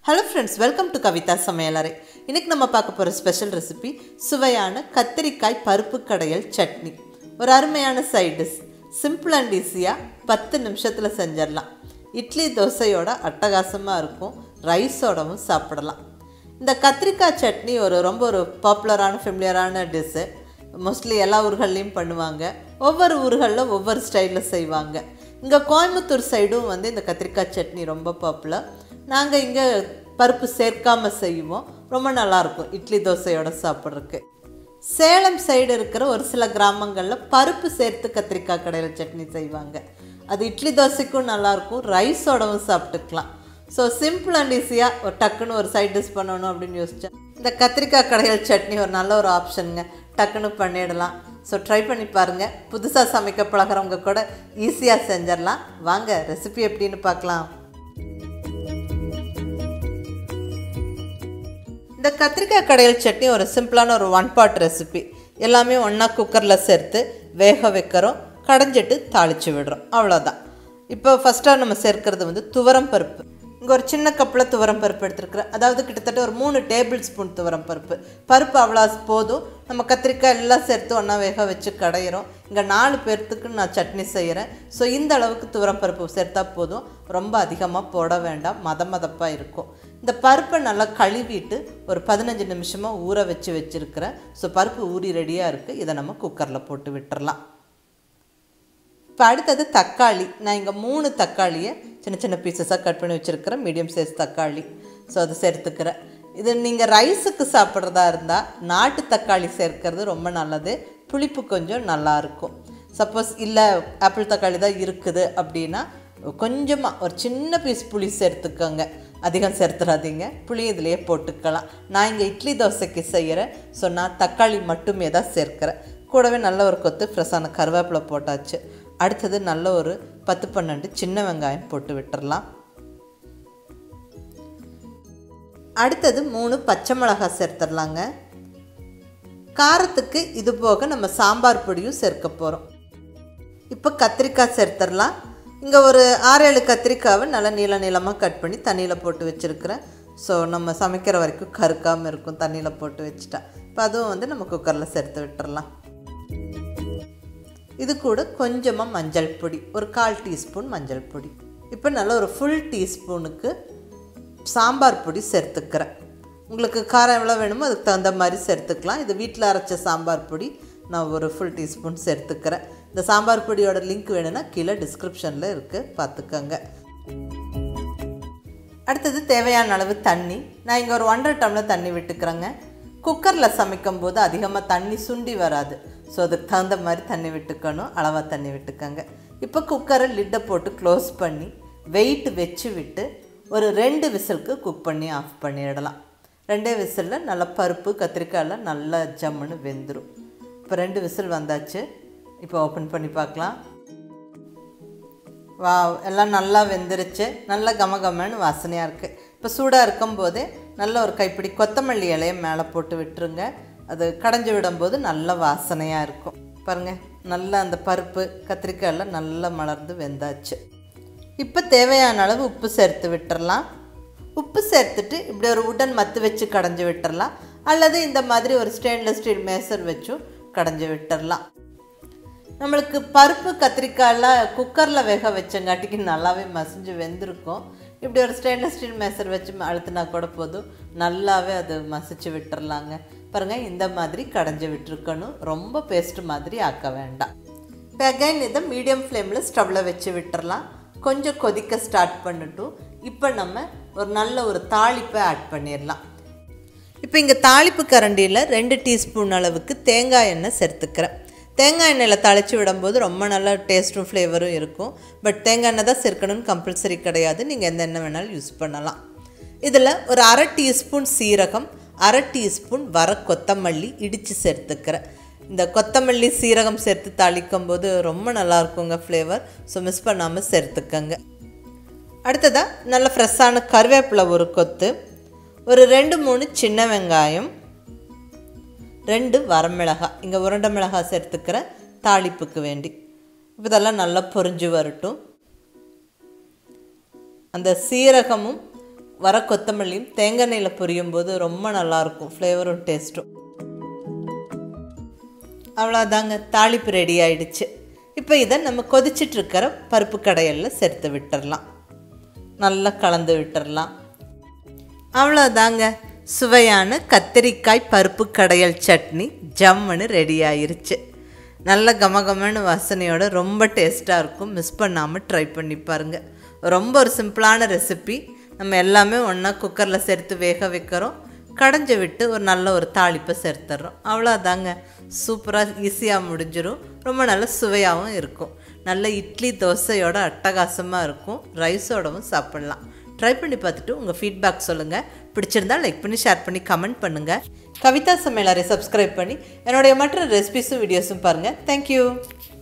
hello friends welcome to Kavitha சமையலறை இன்னைக்கு நம்ம பார்க்க போகிற ஸ்பெஷல் ரெசிபி சுவையான கத்திரிக்காய் பருப்பு கடையல் சட்னி ஒரு அருமையான சைட் டிஷ் சிம்பிள் அண்ட் ஈஸியாக பத்து நிமிஷத்தில் செஞ்சிடலாம் இட்லி தோசையோட அட்டகாசமாக இருக்கும் ரைஸோடவும் சாப்பிடலாம் இந்த கத்திரிக்காய் சட்னி ஒரு ரொம்ப ஒரு பாப்புலரான ஃபெமிலியரான டிஷ்ஷு மோஸ்ட்லி எல்லா ஊர்கள்லேயும் பண்ணுவாங்க ஒவ்வொரு ஊர்களில் ஒவ்வொரு ஸ்டைலில் செய்வாங்க இங்கே கோயம்புத்தூர் சைடும் வந்து இந்த கத்திரிக்காய் சட்னி ரொம்ப பாப்புலர் நாங்கள் இங்கே பருப்பு சேர்க்காம செய்வோம் ரொம்ப நல்லாயிருக்கும் இட்லி தோசையோட சாப்பிட்றதுக்கு சேலம் சைடு இருக்கிற ஒரு சில கிராமங்களில் பருப்பு சேர்த்து கத்திரிக்காய் கடையில் சட்னி செய்வாங்க அது இட்லி தோசைக்கும் நல்லாயிருக்கும் ரைஸோடவும் சாப்பிட்டுக்கலாம் ஸோ சிம்பிள் அண்ட் ஈஸியாக ஒரு டக்குன்னு ஒரு சைட் டிஷ் பண்ணணும் அப்படின்னு யோசித்தேன் இந்த கத்திரிக்காய் கடையல் சட்னி ஒரு நல்ல ஒரு ஆப்ஷனுங்க டக்குன்னு பண்ணிடலாம் ஸோ ட்ரை பண்ணி பாருங்கள் புதுசாக சமைக்க பழகிறவங்க கூட ஈஸியாக செஞ்சிடலாம் வாங்க ரெசிபி எப்படின்னு பார்க்கலாம் இந்த கத்திரிக்காய் கடையல் சட்னி ஒரு சிம்பிளான ஒரு ஒன் பாட் ரெசிபி எல்லாமே ஒன்றா குக்கரில் சேர்த்து வேக வைக்கிறோம் கடைஞ்சிட்டு தாளித்து விடுறோம் அவ்வளோதான் இப்போ ஃபஸ்ட்டாக நம்ம சேர்க்கறது வந்து துவரம் பருப்பு இங்கே ஒரு சின்ன கப்பில் துவரம் பருப்பு எடுத்துருக்குறேன் அதாவது கிட்டத்தட்ட ஒரு மூணு டேபிள் ஸ்பூன் துவரம் பருப்பு பருப்பு அவ்வளோ போதும் நம்ம கத்திரிக்காய் எல்லாம் சேர்த்து ஒன்றா வேக வச்சு கடையிறோம் இங்கே நாலு பேர்த்துக்கு நான் சட்னி செய்கிறேன் ஸோ இந்த அளவுக்கு துவரம் பருப்பு சேர்த்தா போதும் ரொம்ப அதிகமாக போட வேண்டாம் மத மதப்பாக இருக்கும் இந்த பருப்பை நல்லா கழுவிட்டு ஒரு பதினஞ்சு நிமிஷமாக ஊற வச்சு வச்சுருக்கிறேன் ஸோ பருப்பு ஊறி ரெடியாக இருக்குது இதை நம்ம குக்கரில் போட்டு விட்டுறலாம் இப்போ அடுத்தது தக்காளி நான் இங்கே மூணு தக்காளியை சின்ன சின்ன பீசஸாக கட் பண்ணி வச்சுருக்கிறேன் மீடியம் சைஸ் தக்காளி ஸோ அதை சேர்த்துக்கிறேன் இது நீங்கள் ரைஸுக்கு சாப்பிட்றதா இருந்தால் நாட்டு தக்காளி சேர்க்கறது ரொம்ப நல்லது புளிப்பு கொஞ்சம் நல்லாயிருக்கும் சப்போஸ் இல்லை ஆப்பிள் தக்காளி தான் இருக்குது அப்படின்னா கொஞ்சமாக ஒரு சின்ன பீஸ் புளி சேர்த்துக்கோங்க அதிகம் சேர்த்துடாதீங்க புளி இதிலேயே போட்டுக்கலாம் நான் இங்கே இட்லி தோசைக்கு செய்கிறேன் ஸோ நான் தக்காளி மட்டுமே தான் சேர்க்கிறேன் கூடவே நல்ல ஒரு கொத்து ஃப்ரெஷ்ஷான கருவேப்பிலை போட்டாச்சு அடுத்தது நல்ல ஒரு பத்து பன்னெண்டு சின்ன வெங்காயம் போட்டு விட்டுறலாம் அடுத்தது மூணு பச்சை மிளகாய் சேர்த்துடலாங்க காரத்துக்கு இது போக நம்ம சாம்பார் பொடியும் சேர்க்க போகிறோம் இப்போ கத்திரிக்காய் சேர்த்துடலாம் இங்கே ஒரு ஆறேழு கத்திரிக்காவை நல்லா நீள நீளமாக கட் பண்ணி தண்ணியில் போட்டு வச்சுருக்கிறேன் ஸோ நம்ம சமைக்கிற வரைக்கும் கருக்காமல் இருக்கும் தண்ணியில் போட்டு வச்சுட்டா இப்போ அதுவும் வந்து நம்ம குக்கரில் சேர்த்து விட்டுறலாம் இது கூட கொஞ்சமாக மஞ்சள் பொடி ஒரு கால் டீஸ்பூன் மஞ்சள் பொடி இப்போ நல்ல ஒரு ஃபுல் டீஸ்பூனுக்கு சாம்பார் பொடி சேர்த்துக்கிறேன் உங்களுக்கு காரம் எவ்வளோ வேணுமோ அதுக்கு தகுந்த மாதிரி சேர்த்துக்கலாம் இது வீட்டில் அரைச்ச சாம்பார் பொடி நான் ஒரு ஃபுல் டீஸ்பூன் சேர்த்துக்கிறேன் இந்த சாம்பார் பொடியோட லிங்க் வேணும்னா கீழே டிஸ்கிரிப்ஷனில் இருக்குது பார்த்துக்கோங்க அடுத்தது தேவையான அளவு தண்ணி நான் இங்கே ஒரு ஒன்றரை டம்ளர் தண்ணி விட்டுக்கிறேங்க குக்கரில் சமைக்கும் போது அதிகமாக தண்ணி சுண்டி வராது ஸோ அதுக்கு தகுந்த மாதிரி தண்ணி விட்டுக்கணும் அளவாக தண்ணி விட்டுக்கோங்க இப்போ குக்கரை லிட்டை போட்டு க்ளோஸ் பண்ணி வெயிட் வச்சு விட்டு ஒரு ரெண்டு விசிலுக்கு குக் பண்ணி ஆஃப் பண்ணிடலாம் ரெண்டே விசிலில் நல்லா பருப்பு கத்திரிக்காயெல்லாம் நல்லா ஜம்முன்னு வெந்துடும் இப்போ ரெண்டு விசில் வந்தாச்சு இப்போ ஓப்பன் பண்ணி பார்க்கலாம் வா எல்லாம் நல்லா வெந்துருச்சு நல்லா கம கமன்னு வாசனையாக இருக்குது இப்போ சூடாக இருக்கும்போதே நல்ல ஒரு கைப்பிடி கொத்தமல்லி இலையை மேலே போட்டு விட்டுருங்க அது கடைஞ்சி விடும்போது நல்ல வாசனையாக இருக்கும் பாருங்கள் நல்லா அந்த பருப்பு கத்திரிக்காய் எல்லாம் நல்லா மலர்ந்து வெந்தாச்சு இப்போ தேவையான அளவு உப்பு சேர்த்து விட்டுறலாம் உப்பு சேர்த்துட்டு இப்படி ஒரு உடன் மத்து வச்சு கடைஞ்சி விட்டுறலாம் அல்லது இந்த மாதிரி ஒரு ஸ்டெயின்லெஸ் ஸ்டீல் மேசர் வச்சும் கடைஞ்சி விட்டுறலாம் நம்மளுக்கு பருப்பு கத்திரிக்காயெல்லாம் குக்கரில் வேக வச்சங்காட்டிக்கு நல்லாவே மசிஞ்சு வெந்திருக்கும் இப்படி ஒரு ஸ்டெயின்லெஸ் ஸ்டீல் மேசர் வச்சு அழுத்தினா கூட போதும் நல்லாவே அது மசிச்சு விட்டுறலாங்க பாருங்கள் இந்த மாதிரி கடைஞ்சி விட்டுருக்கணும் ரொம்ப பேஸ்ட் மாதிரி ஆக்க வேண்டாம் இப்போ அகைன் இதை மீடியம் ஃப்ளேமில் ஸ்டவ்வில் வச்சு விட்டுறலாம் கொஞ்சம் கொதிக்க ஸ்டார்ட் பண்ணிட்டும் இப்போ நம்ம ஒரு நல்ல ஒரு தாளிப்பை ஆட் பண்ணிடலாம் இப்போ இங்கே தாளிப்பு கரண்டியில் ரெண்டு டீஸ்பூன் அளவுக்கு தேங்காய் எண்ணெய் சேர்த்துக்கிறேன் தேங்காய் எண்ணெயில் தாளித்து விடும்போது ரொம்ப நல்ல டேஸ்ட்டும் ஃப்ளேவரும் இருக்கும் பட் தேங்காய் எண்ணெய் தான் சேர்க்கணும்னு கம்பல்சரி கிடையாது நீங்கள் எந்த எண்ணெய் வேணாலும் யூஸ் பண்ணலாம் இதில் ஒரு அரை டீஸ்பூன் சீரகம் அரை டீஸ்பூன் வர கொத்தமல்லி இடித்து சேர்த்துக்கிறேன் இந்த கொத்தமல்லி சீரகம் சேர்த்து தாளிக்கும் போது ரொம்ப நல்லா இருக்குங்க ஃப்ளேவர் ஸோ மிஸ் பண்ணாமல் சேர்த்துக்கங்க அடுத்ததாக நல்ல ஃப்ரெஷ்ஷான கருவேப்பிலை ஒரு கொத்து ஒரு ரெண்டு மூணு சின்ன வெங்காயம் ரெண்டு வரமிளகாய் இங்கே உருண்டை மிளகாய் சேர்த்துக்கிறேன் தாளிப்புக்கு வேண்டி இப்போ இதெல்லாம் நல்லா பொரிஞ்சு வரட்டும் அந்த சீரகமும் வர கொத்தமல்லியும் தேங்காய் எண்ணெயில் பொரியும் போது ரொம்ப நல்லாயிருக்கும் ஃப்ளேவரும் டேஸ்ட்டும் அவ்வளோதாங்க தாளிப்பு ரெடி ஆயிடுச்சு இப்போ இதை நம்ம கொதிச்சிட்டு இருக்கிற பருப்பு கடையலில் சேர்த்து விட்டுறலாம் நல்லா கலந்து விட்டுறலாம் அவ்வளோதாங்க சுவையான கத்திரிக்காய் பருப்பு கடையல் சட்னி ஜம்முன்னு ரெடி ஆயிருச்சு நல்ல கமகமன்னு வாசனையோட ரொம்ப டேஸ்ட்டாக இருக்கும் மிஸ் பண்ணாமல் ட்ரை பண்ணி பாருங்கள் ரொம்ப ஒரு சிம்பிளான ரெசிபி நம்ம எல்லாமே ஒன்றா குக்கரில் சேர்த்து வேக வைக்கிறோம் கடைஞ்சி விட்டு ஒரு நல்ல ஒரு தாளிப்பை சேர்த்துட்றோம் அவ்வளோதாங்க சூப்பராக ஈஸியாக முடிஞ்சிடும் ரொம்ப நல்ல சுவையாகவும் இருக்கும் நல்ல இட்லி தோசையோட அட்டகாசமாக இருக்கும் ரைஸோடவும் சாப்பிட்லாம் ட்ரை பண்ணி பார்த்துட்டு உங்கள் ஃபீட்பேக் சொல்லுங்கள் பிடிச்சிருந்தா லைக் பண்ணி ஷேர் பண்ணி கமெண்ட் பண்ணுங்கள் கவிதா சமையலரை சப்ஸ்கிரைப் பண்ணி என்னுடைய மற்ற ரெசிபிஸும் வீடியோஸும் பாருங்கள் தேங்க்யூ